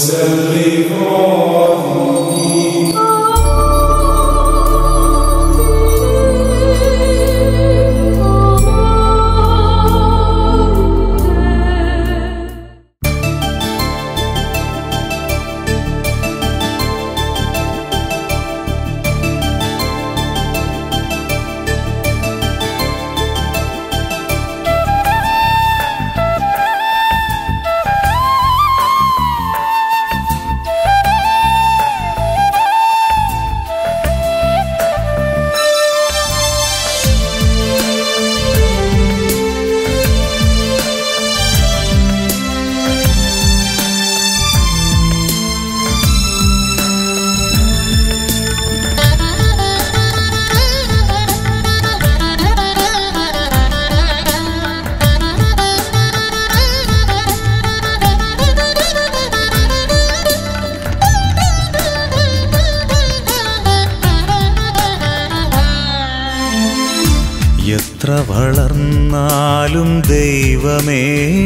എത്ര വളർന്നാലും ദൈവമേ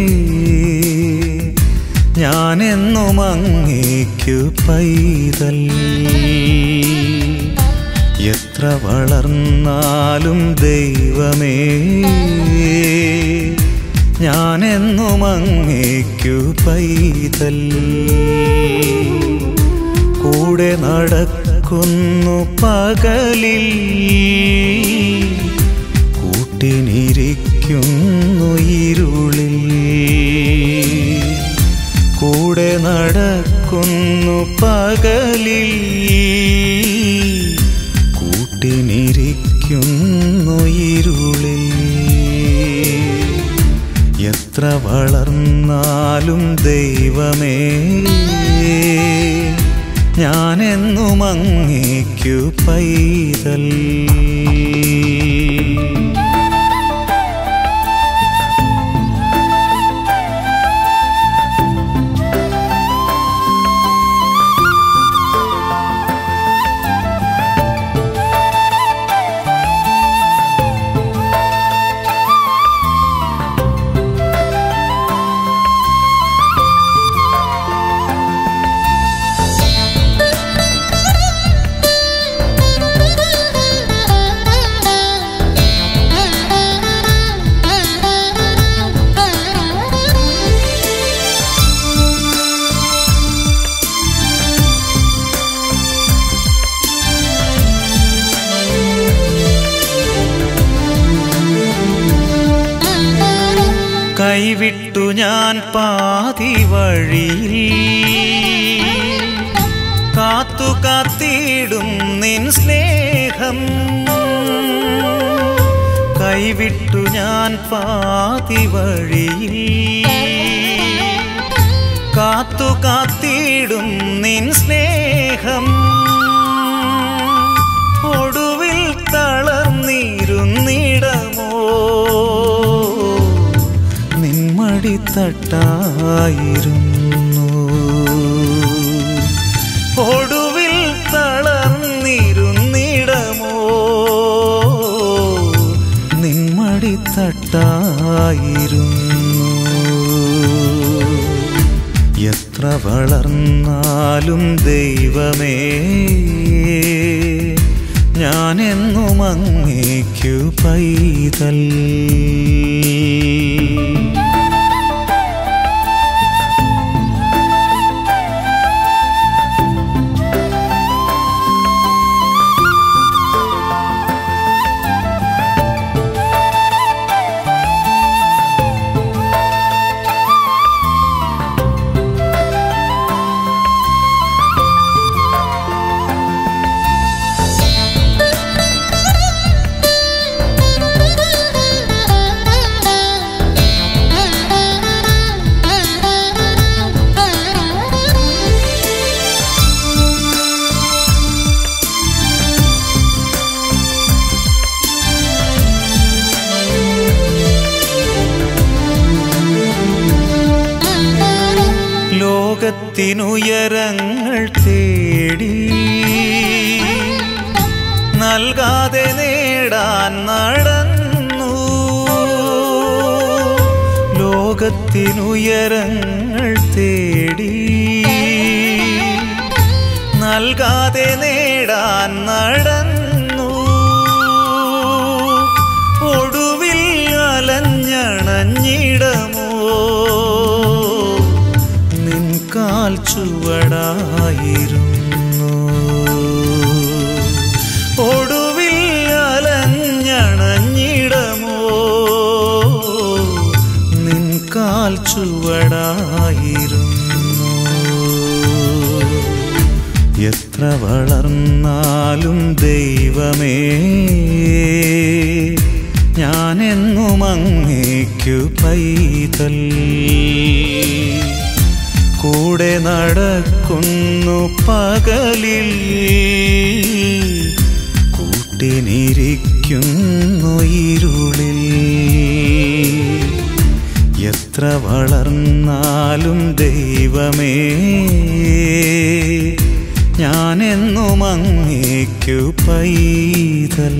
ഞാനെന്നും അങ്ങേക്കു പൈതൽ എത്ര വളർന്നാലും ദൈവമേ ഞാനെന്നും അങ്ങേക്കു പൈതൽ കൂടെ നടക്കുന്നു പകലിൽ കൂട്ടിനിരിക്കുന്നു ഇരുളിൽ കൂടെ നടക്കുന്നു പകലിൽ കൂട്ടിനിരിക്കുന്നു ഇരുളിൽ എത്ര വളർന്നാലും ദൈവമേ ഞാനെന്നും അങ്ങേക്കു പൈതൽ കൈവിട്ടു ഞാൻ പാതി വഴിയിൽ കാത്തു കാത്തിടും നിൻ സ്നേഹം കൈവിട്ടു ഞാൻ പാതി വഴിയിൽ കാത്തു കാത്തിടും നിൻ സ്നേഹം ഒടുവിൽ തളർന്നിരുന്നിടമോ നിന്മടിത്തട്ടായിരുന്നു ഒടുവിൽ തളർന്നിരുന്നിടമോ നിന്മടിത്തട്ടായിരുന്നു എത്ര വളർന്നാലും ദൈവമേ ഞാനെന്നും അങ്ങേക്കു പൈതൽ ലോകത്തിനുയരങ്ങൾ തേടി നൽകാതെ നേടാൻ നടന്നു ലോകത്തിനുയരങ്ങൾ തേടി നൽകാതെ നേടാൻ നടന്നു ഒടുവിൽ അലഞ്ഞണഞ്ഞിടമോ നിൻ കാൽ ചുവടായിരുന്നു ഒടുവിൽ അലഞ്ഞണഞ്ഞിടമോ നിൻ കാൽ ചുവടായിരുന്നു എത്ര വളർന്നാലും ദൈവമേ ഞാനെന്നും അങ്ങേക്കു പൈതൽ കൂടെ നടക്കുന്നു പകലിൽ കൂട്ടിനിരിക്കുന്നു ഇരുളിൽ എത്ര വളർന്നാലും ദൈവമേ ഞാനെന്നും അങ്ങേക്കു പൈതൽ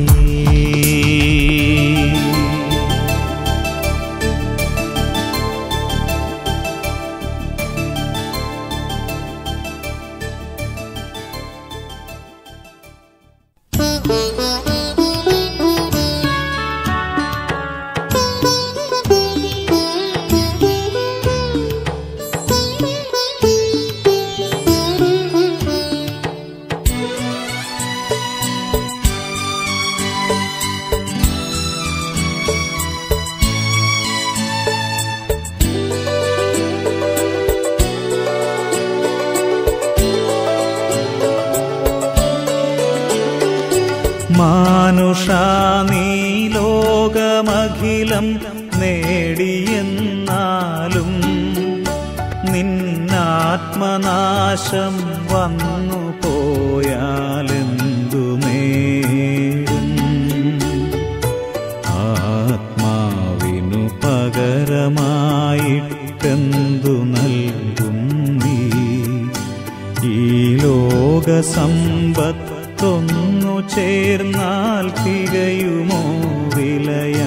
മാനുഷാ നീ ലോകമഖിലം നേടിയെന്നാലും നിന്നാത്മനാശം വന്നു പോയാലെന്തു നേടും ആത്മാവിനു പകരമായിട്ടെന്തു നൽകും നീ ഈ ലോക സമ്പത്തൊന്നു ചേർന്നാൽ തികയുമോ വിലയായി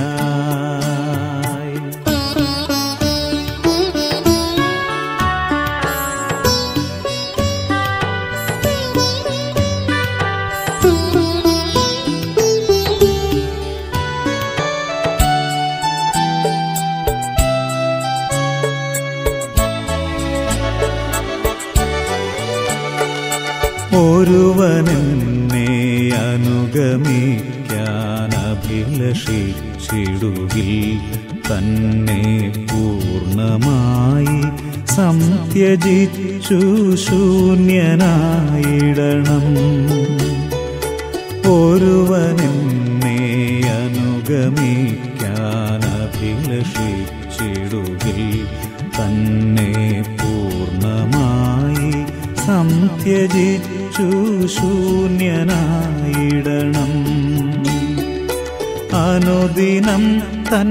ഒരുവനെന്നെ അനുഗമിക്കാൻ അഭിലഷിച്ചിടുകിൽ തന്നെ പൂർണ്ണമായി സംത്യജിച്ചു ശൂന്യനായിടണം ഒരുവനെന്നെ അനുഗമിക്കാൻ അഭിലഷിച്ചിടുകിൽ തന്നെ പൂർണ്ണമായി സംത്യജിച്ചു ശൂന്യനായിടണം അനുദിനം തൻ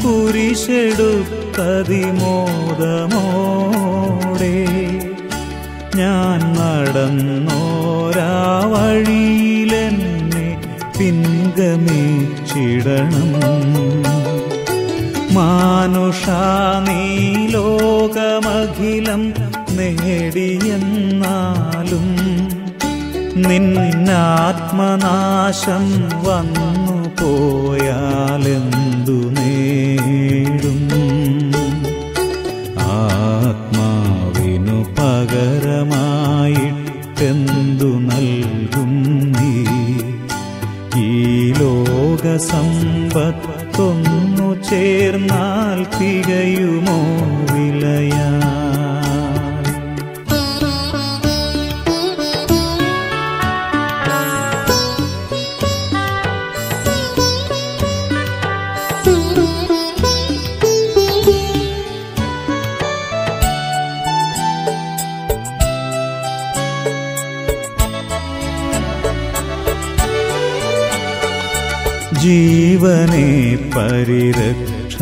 കുരിശെടുത്തതിമോദമോടെ ഞാൻ നടന്നോരാ വഴിയിലെന്നെ പിൻഗമിച്ചിടണം മാനുഷാ നീ ലോകമഖിലം നേടിയെന്നാലും നിന്നാത്മനാശം വന്നു പോയാലെന്തു നേടും ആത്മാവിനു പകരമായിട്ടെന്തു നൽകും നീ ഈ ലോക സമ്പത്തൊന്നു ചേർന്നാൽ തികയുമോ വിലയാ ജീവനെ പരിരക്ഷ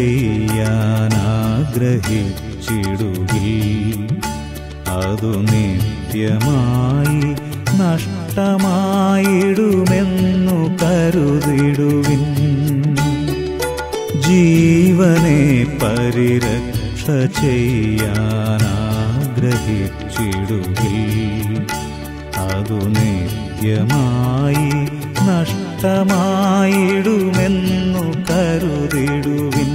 ചെയ്യാനാഗ്രഹിച്ചിടുകിൽ അതു നിത്യമായി നഷ്ടമായിടുമെന്നു കരുതിടുവിൻ ജീവനെ പരിരക്ഷ ചെയ്യാനാഗ്രഹിച്ചിടുകിൽ അതു നിത്യമായി നഷ്ടമായിടുമെന്നു കരുതിടുവിൻ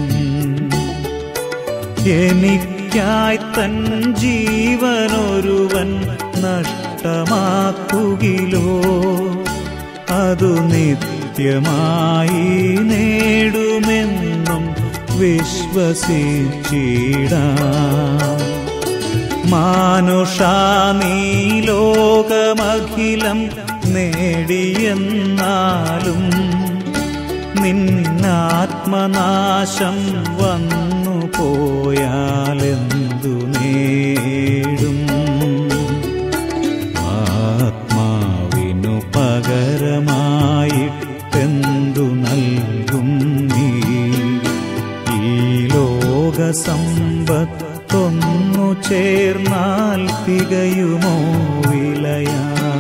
എനിക്കായി തൻ ജീവനൊരുവൻ നഷ്ടമാക്കുകിലോ അതു നിത്യമായി നേടുമെന്നും വിശ്വസിച്ചിടാം മാനുഷാ നീ ലോകമഖിലം നേടിയെന്നാലും നിന്നാത്മനാശം വന്നു പോയാലെന്തു നേടും ആത്മാവിനു പകരമായിട്ടെന്തു നൽകും നീ ഈ ലോകസമ്പത്തൊന്നു ചേർന്നാൽ തികയുമോ വിലയാ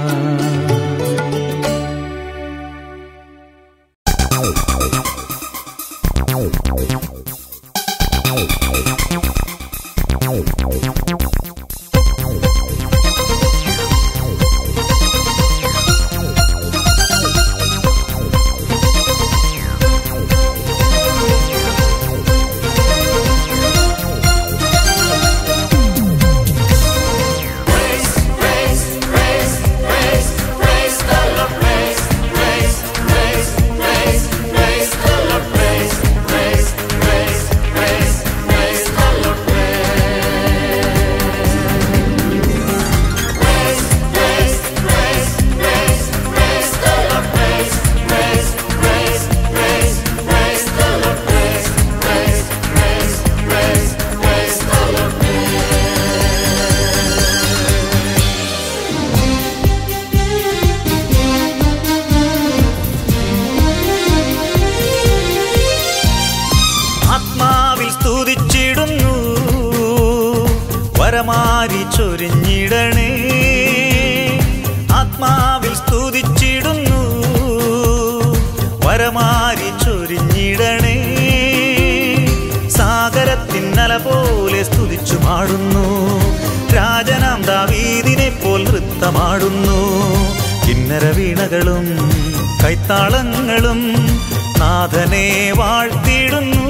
ആത്മാവിൽ സ്തുതിച്ചിടുന്നു വരമാരി ചൊരിഞ്ഞിടണേ ആത്മാവിൽ സ്തുതിച്ചിടുന്നു വരമാരി ചൊരിഞ്ഞിടണേ സാഗരത്തിന്നല പോലെ സ്തുതിച്ചു പാടുന്നു രാജനാം ദാവീദിനെ പോൽ നൃത്തമാടുന്നു കിന്നര വീണകളും കൈത്താളങ്ങളും നാഥനെ വാഴ്ത്തിടുന്നു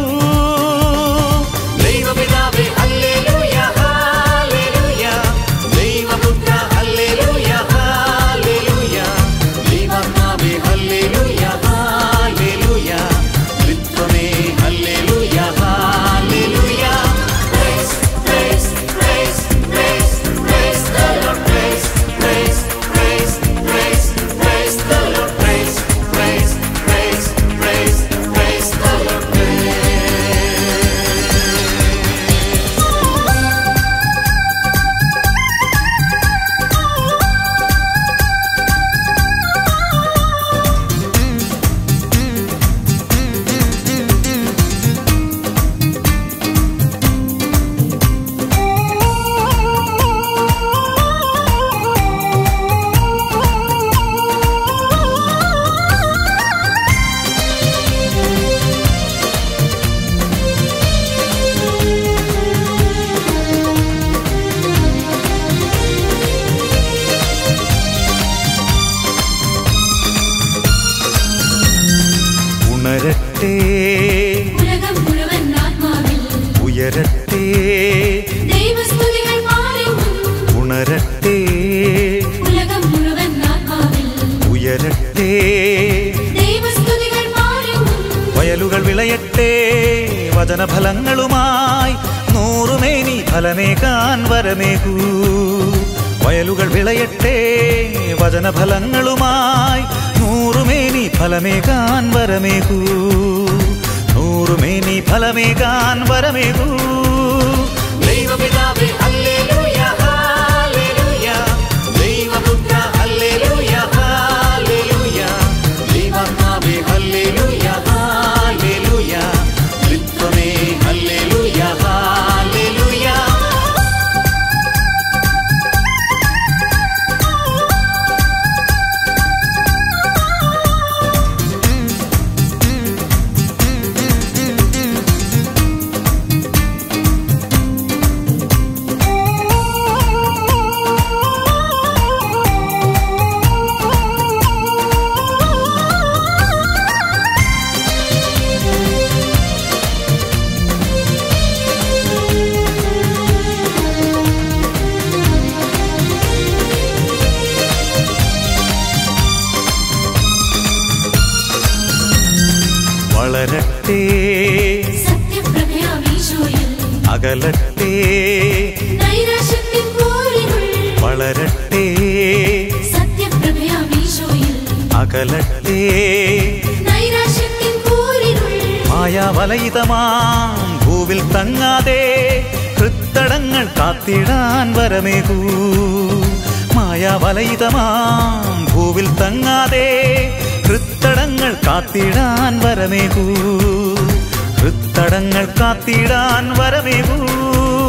ദൈവപിതാവേ ഹല്ലേലൂയ ഹല്ലേലൂയ ദൈവപുത്ര ഹല്ലേലൂയ ഹല്ലേലൂയ ദൈവാത്മാവേ ഹല്ലേലൂയ ഹല്ലേലൂയ ത്രിത്വമേ ഹല്ലേലൂയ ഹല്ലേലൂയ Praise, praise, praise, praise, praise the Lord. Praise, praise, praise, praise, praise the Lord. Praise, praise, praise, praise, praise the Lord. ഉണരട്ടെ ഉലകം മുഴുവൻ ആത്മാവിൽ ഉയരട്ടെ ദൈവസ്തുതികൾ പാടുന്നു ഉണരട്ടെ ഉലകം മുഴുവൻ ആത്മാവിൽ ഉയരട്ടെ ദൈവസ്തുതികൾ പാടുന്നു വയലുകൾ വിളയട്ടെ വചനഫലങ്ങളുമായി നൂറുമേനി ഫലമേകാൻ വരമേകൂ വയലുകൾ വിളയട്ടെ വചനഫലങ്ങളുമായി നൂറുമേനി ഫലമേകാൻ വരമേകൂ നൂറുമേനി ഫലമേകാൻ വരമേകൂ ദൈവപിതാവേ ഹല്ലേലൂയ ഹല്ലേലൂയ ദൈവപുത്ര ഹല്ലേലൂയ ഹല്ലേലൂയ ദൈവാത്മാവേ ഹല്ലേലൂയ ഹല്ലേലൂയ ത്രിത്വമേ ഹല്ലേലൂയ ഹല്ലേലൂയ ഉലകം അകലട്ടെ നൈരാശ്യത്തിൻ കൂരിരുൾ വളരട്ടെ സത്യപ്രഭയാമീശോയിൽ അകലട്ടെ നൈരാശ്യത്തിൻ കൂരിരുൾ മായാവലയിതമാം ഭൂവിൽ തങ്ങാതെ ഹൃത്തടങ്ങൾ കാത്തിടാൻ വരമേകൂ മായാവലയിതമാം ഭൂവിൽ തങ്ങാതെ ഹൃത്തടങ്ങൾ കാത്തിടാൻ വരമേകൂ ഹൃത്തടങ്ങൾ കാത്തിടാൻ വരമേകൂ